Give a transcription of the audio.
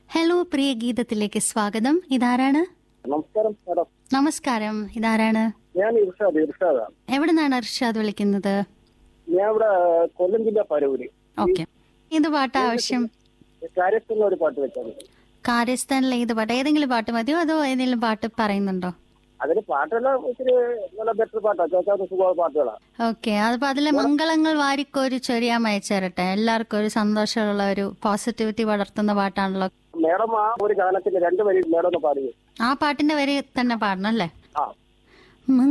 hello പ്രിയ ഗീതത്തിലേക്ക് സ്വാഗതം ഇതാരാണ് നമസ്കാരം മാഡം നമസ്കാരം ഇതാരാണ് ഞാൻ ഇർഷാദ് ഇർഷാദാണ് എവിടെ നിന്നാണ് അർഷാദ് വിളിക്കുന്നത് ഞാൻ ഇവിടെ കൊല്ലം ജില്ല പരവൂര് ഓക്കെ ഏത് പാട്ടാ ആവശ്യം കാര്യസ്ഥല ഒരു പാട്ട് വെച്ചാൽ കാര്യസ്ഥാനിലെ ഏത് പാട്ട് ഏതെങ്കിലും പാട്ട് മതിയോ അതോ ഏതെങ്കിലും പാട്ട് പറയുന്നുണ്ടോ അതിന് പാട്ടെല്ലാം ഇച്ചിരി നല്ല ബെറ്റർ പാട്ടാണ് കേൾക്കാവുന്ന സുഖമായ പാട്ടുകളാണ് ഓക്കെ അതിപ്പോ അതിലെ മംഗളങ്ങൾ വാരിക്കോരി ചൊരിയാൻ അയച്ചേരട്ടെ എല്ലാവർക്കും ഒരു സന്തോഷമുള്ള ഒരു പോസിറ്റിവിറ്റി വളർത്തുന്ന പാട്ടാണല്ലോ മേഡം ആ ഒരു ഗാനത്തിന്റെ രണ്ട് വരി മേഡം ഒന്ന് പാടുകയും ആ പാട്ടിന്റെ വരി തന്നെ പാടണം അല്ലേ ആ മംഗ